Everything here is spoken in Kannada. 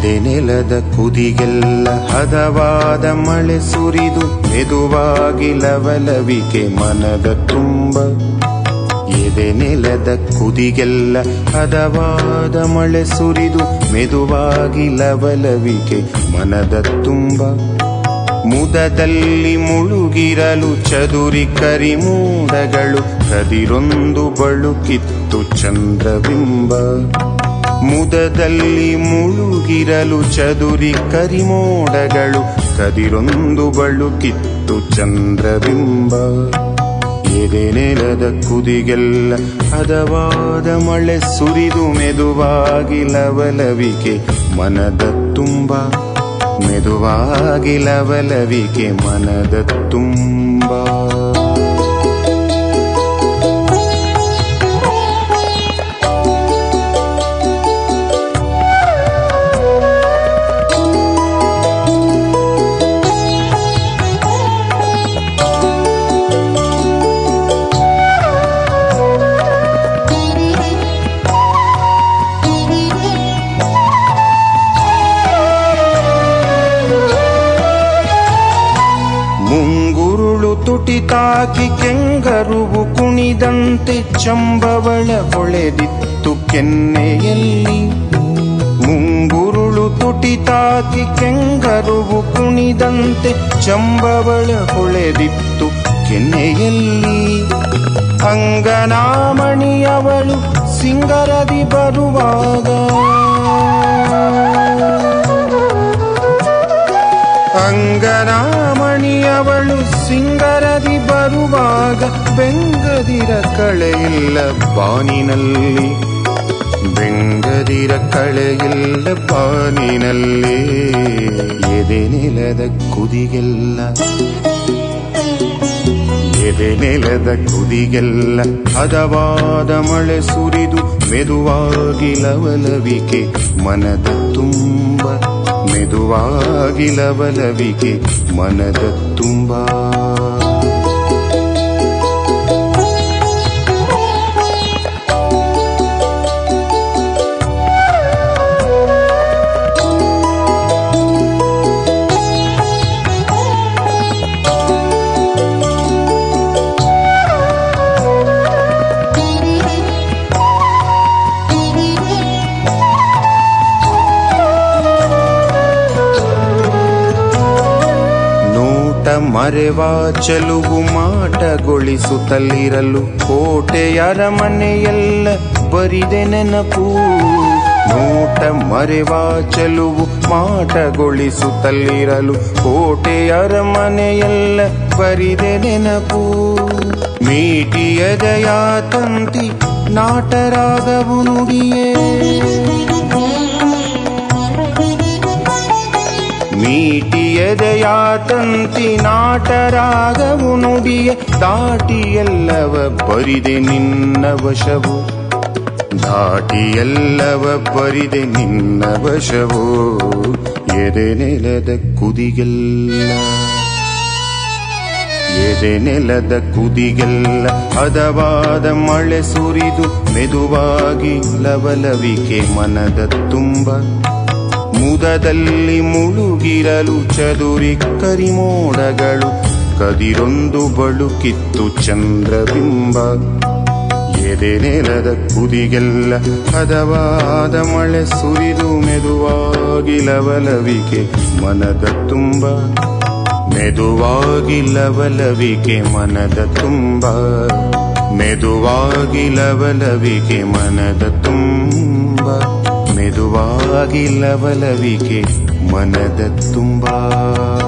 ಎದೆ ನೆಲದ ಕುದಿಗೆಲ್ಲ ಹದವಾದ ಮಳೆ ಸುರಿದು ಮೆದುವಾಗಿ ಲವಲವಿಕೆ ಮನದ ತುಂಬ ಎದೆ ನೆಲದ ಕುದಿಗೆಲ್ಲ ಹದವಾದ ಮಳೆ ಸುರಿದು ಮೆದುವಾಗಿ ಲವಲವಿಕೆ ಮನದ ತುಂಬ ಮುದದಲ್ಲಿ ಮುಳುಗಿರಲು ಚದುರಿ ಕರಿಮೂಡಗಳು ಕದಿರೊಂದು ಬಳುಕಿತ್ತು ಚಂದ್ರಬಿಂಬ ಮುದದಲ್ಲಿ ಮುಳುಗಿರಲು ಚದುರಿ ಕರಿಮೋಡಗಳು ಕದಿರೊಂದು ಬಳುಕಿತ್ತು ಚಂದ್ರಬಿಂಬ ಎದೆ ನೆಲದ ಕುದಿಗೆಲ್ಲ ಹದವಾದ ಮಳೆ ಸುರಿದು ಮೆದುವಾಗಿ ಲವಲವಿಕೆ ಮನದ ತುಂಬ ಮೆದುವಾಗಿ ಲವಲವಿಕೆ ಮನದ ತುಂಬ ಮುಂಗುರುಳು ತುಟಿತಾಕಿ ಕೆಂಗರುವು ಕುಣಿದಂತೆ ಚಂಬವಳ ಹೊಳೆದಿತ್ತು ಕೆನ್ನೆಯಲ್ಲಿ ಮುಂಗುರುಳು ತುಟಿತಾಕಿ ಕೆಂಗರುವು ಕುಣಿದಂತೆ ಚಂಬವಳ ಹೊಳೆದಿತ್ತು ಕೆನ್ನೆಯಲ್ಲಿ ಅಂಗನಾಮಣಿಯವಳು ಸಿಂಗರದಿ ಬರುವಾಗ ಅಂಗನಾಮಣಿಯವಳು ಸಿಂಗರದಿ ಬರುವಾಗ ಬೆಂಗದಿರ ಕಳೆಯಿಲ್ಲ ಬಾನಿನಲ್ಲಿ ಬೆಂಗದಿರ ಕಳೆಯಿಲ್ಲ ಬಾನಿನಲ್ಲಿ ಎದೆ ನೆಲದ ಕುದಿಗೆಲ್ಲ ಎದೆ ನೆಲದ ಕುದಿಗೆಲ್ಲ ಹದವಾದ ಮಳೆ ಸುರಿದು ಮೆದುವಾಗಿ ಲವಲವಿಕೆ ಮನದ ತುಂಬ ಮೆದುವಾಗಿ ಲವಲವಿಕೆ ಮನದ ತುಂಬ ನೋಟ ಮರೆವ ಚಲುವು ಮಾಟಗೊಳಿಸುತ್ತಲಿರಲು ಕೋಟೆಯರ ಮನೆಯೆಲ್ಲ ಬರಿದೆ ನೆನಪು ನೋಟ ಮರೆವ ಚಲುವು ಮಾಟಗೊಳಿಸುತ್ತಲಿರಲು ಕೋಟೆಯರ ಮನೆಯೆಲ್ಲ ಬರಿದೆ ನೆನಪು ಮೀಟಿಯದಯ ತಂತಿ ನಾಟರಾಗವು ನುಡಿಯೇ ಮೀಟಿಯದೆಯ ತಂತಿ ನಾಟರಾಗವು ನುಡಿಯ ದಾಟಿ ಎಲ್ಲವ ಬರಿದೆ ನಿನ್ನ ವಶವು ದಾಟಿ ಎಲ್ಲವ ಬರಿದೆ ನಿನ್ನ ವಶವು ಎದೆ ನೆಲದ ಕುದಿಗೆಲ್ಲ ಎದೆ ನೆಲದ ಕುದಿಗೆಲ್ಲ ಹದವಾದ ಮಳೆ ಸುರಿದು ಮೆದುವಾಗಿ ಲವಲವಿಕೆ ಮನದ ತುಂಬ ಮುದದಲ್ಲಿ ಮುಳುಗಿರಲು ಚದುರಿ ಕರಿಮೋಡಗಳು ಕದಿರೊಂದು ಬಳುಕಿತ್ತು ಚಂದ್ರಬಿಂಬ ಎದೆ ನೆಲದ ಕುದಿಗೆಲ್ಲ ಹದವಾದ ಮಳೆ ಸುರಿದು ಮೆದುವಾಗಿ ಲವಲವಿಕೆ ಮನದ ತುಂಬ ಮೆದುವಾಗಿ ಲವಲವಿಕೆ ಮನದ ತುಂಬ ಮೆದುವಾಗಿ ಲವಲವಿಕೆ ಮನದ ತುಂಬ ಮೆದುವಾಗಿ ಲವಲವಿಕೆ ಮನದ ತುಂಬ